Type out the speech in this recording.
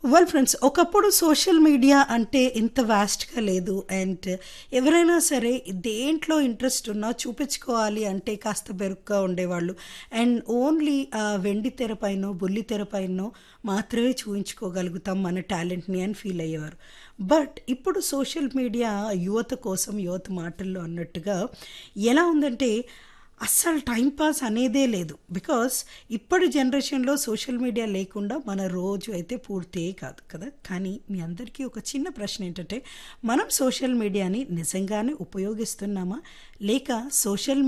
well friends ఒకప్పుడు social media అంటే ఇంత వాస్ట్గా లేదు అండ్ ఎవరైనా సరే దేంట్లో ఇంట్రెస్ట్ ఉన్నా చూపించుకోవాలి అంటే కాస్త బెరుగ్గా ఉండేవాళ్ళు అండ్ ఓన్లీ వెండి తెర పైన బుల్లి తెర పైన మాత్రమే చూపించుకోగలుగుతాం మన టాలెంట్ని అని ఫీల్ అయ్యేవారు బట్ ఇప్పుడు సోషల్ మీడియా యువత కోసం యువత మాటల్లో అన్నట్టుగా ఎలా ఉందంటే అస్సలు టైంపాస్ అనేదే లేదు బికాస్ ఇప్పటి జనరేషన్లో సోషల్ మీడియా లేకుండా మన రోజు అయితే పూర్తే కాదు కదా కానీ మీ అందరికీ ఒక చిన్న ప్రశ్న ఏంటంటే మనం సోషల్ మీడియాని నిజంగానే ఉపయోగిస్తున్నామా లేక సోషల్